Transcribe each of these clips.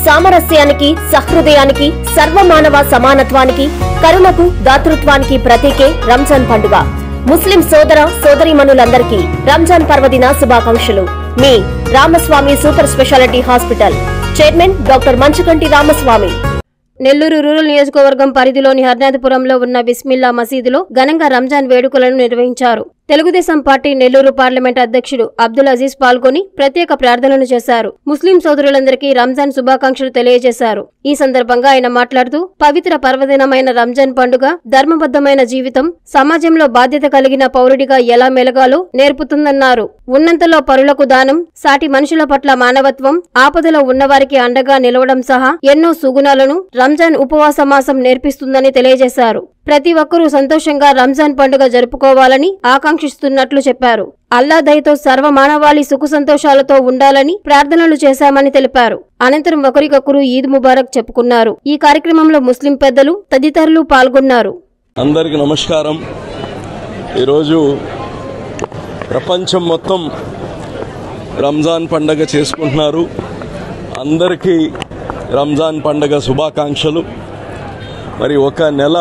సామరస్యానికి సహృదయానికి సర్వమానవ సమానత్వానికి కరుణకు దాతృత్వానికి ప్రతీకే రంజాన్ పండుగ ముస్లిం సోదర సోదరీమణులందరికీ రంజాన్ పర్వదిన శుభాకాంక్షలు మీ Ramaswamy super speciality hospital chairman doctor Manchukanti Ramaswamy Nellore rural నియోజకవర్గం పరిధిలోని హర్నాథపురంలో ఉన్న బిస్మిల్లా మసీదులో ఘనంగా రంజాన్ వేడుకలను నిర్వహించారు తెలుగుదేశం పార్టీ నెల్లూరు పార్లమెంట్ అధ్యక్షుడు అబ్దుల్ అజీజ్ పాల్గొని ప్రత్యేక ప్రార్థనలు చేశారు ముస్లిం సోదరులందరికీ రంజాన్ శుభాకాంక్షలు తెలియజేశారు ఈ సందర్భంగా ఆయన మాట్లాడుతూ పవిత్ర పర్వదినమైన రంజాన్ పండుగ ధర్మబద్ధమైన జీవితం సమాజంలో బాధ్యత కలిగిన పౌరుడిగా ఎలా మెలగాలో నేర్పుతుందన్నారు ఉన్నంతలో పరులకు దానం సాటి మనుషుల పట్ల మానవత్వం ఆపదలో ఉన్నవారికి అండగా నిలవడం సహా ఎన్నో సుగుణాలను రంజాన్ ఉపవాస మాసం నేర్పిస్తుందని తెలియజేశారు ప్రతి ఒక్కరూ సంతోషంగా రంజాన్ పండుగ జరుపుకోవాలని ఆకాంక్షిస్తున్నట్లు చెప్పారు అల్లా దయతో సర్వ మానవాళి సుఖ సంతోషాలతో ఉండాలని ప్రార్థనలు చేశామని తెలిపారు అనంతరం ఒకరికొకరు ఈద్ ముబారక్ చెప్పుకున్నారు ఈ కార్యక్రమంలో ముస్లిం పెద్దలు తదితరులు పాల్గొన్నారు అందరికీ నమస్కారం ఈరోజు ప్రపంచం మొత్తం రంజాన్ పండగ చేసుకుంటున్నారు అందరికీ రంజాన్ పండగ శుభాకాంక్షలు మరి ఒక నెల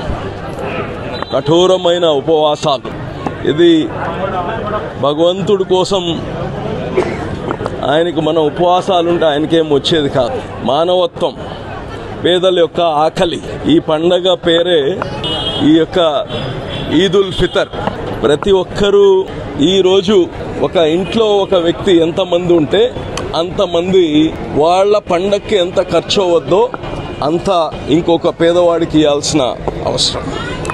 కఠోరమైన ఉపవాసాలు ఇది భగవంతుడి కోసం ఆయనకి మన ఉపవాసాలుంటే ఆయనకేం వచ్చేది కాదు మానవత్వం పేదల యొక్క ఆకలి ఈ పండగ పేరే ఈ యొక్క ఈదుల్ ఫితర్ ప్రతి ఒక్కరూ ఈరోజు ఒక ఇంట్లో ఒక వ్యక్తి ఎంతమంది ఉంటే అంతమంది వాళ్ళ పండగకి ఎంత ఖర్చు అవ్వద్దో అంత ఇంకొక పేదవాడికి ఇవ్వాల్సిన అవసరం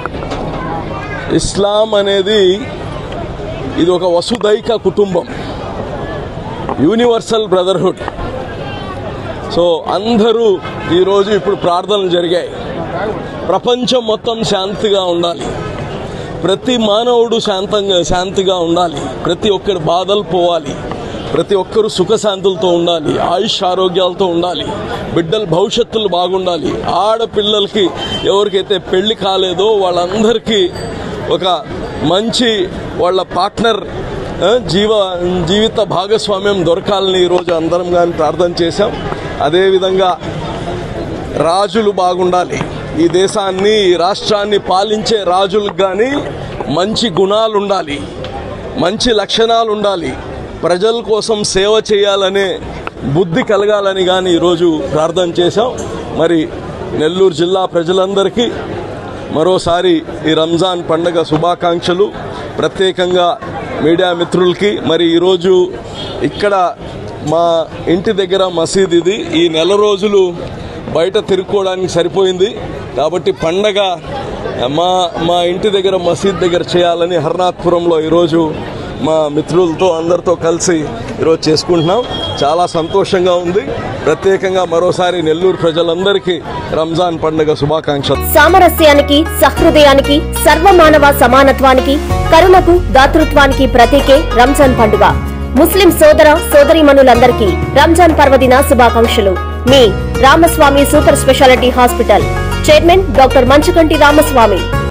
ఇస్లాం అనేది ఇది ఒక వసుదైక కుటుంబం యూనివర్సల్ బ్రదర్హుడ్ సో అందరూ ఈరోజు ఇప్పుడు ప్రార్థనలు జరిగాయి ప్రపంచం మొత్తం శాంతిగా ఉండాలి ప్రతి మానవుడు శాంతంగా శాంతిగా ఉండాలి ప్రతి ఒక్కరి బాధలు పోవాలి ప్రతి ఒక్కరు సుఖశాంతులతో ఉండాలి ఆయుష్ ఆరోగ్యాలతో ఉండాలి బిడ్డల భవిష్యత్తులు బాగుండాలి ఆడపిల్లలకి ఎవరికైతే పెళ్లి కాలేదో వాళ్ళందరికీ ఒక మంచి వాళ్ళ పార్ట్నర్ ఆ, జీవ జీవిత భాగస్వామ్యం దొరకాలని ఈరోజు అందరం కానీ ప్రార్థన చేశాం అదేవిధంగా రాజులు బాగుండాలి ఈ దేశాన్ని ఈ రాష్ట్రాన్ని పాలించే రాజులకు కానీ మంచి గుణాలు ఉండాలి మంచి లక్షణాలు ఉండాలి ప్రజల కోసం సేవ చేయాలనే బుద్ధి కలగాలని కానీ ఈరోజు ప్రార్థన చేశాం మరి నెల్లూరు జిల్లా ప్రజలందరికీ మరోసారి ఈ రంజాన్ పండగ శుభాకాంక్షలు ప్రత్యేకంగా మీడియా మిత్రులకి మరి ఈరోజు ఇక్కడ మా ఇంటి దగ్గర మసీద్ ఇది ఈ నెల రోజులు బయట తిరుక్కోవడానికి సరిపోయింది కాబట్టి పండగ మా మా ఇంటి దగ్గర మసీద్ దగ్గర చేయాలని హర్నాథ్పురంలో ఈరోజు మా మిత్రులతో అందరితో కలిసి ఈరోజు చేసుకుంటున్నాం చాలా సంతోషంగా ఉంది ప్రత్యేకంగా మరోసారి నెల్లూరు ప్రజలందరికీ రంజాన్ పండుగ శుభాకాంక్షలు సామరస్యానికి సహృదయానికి సర్వమానవ సమానత్వానికి కరుణకు దాతృత్వానికి ప్రతీకే రంజాన్ పండుగ ముస్లిం సోదర సోదరీమణులందరికీ రంజాన్ పర్వదిన శుభాకాంక్షలు మీ Ramaswamy super speciality hospital chairman doctor Manchukanti Ramaswamy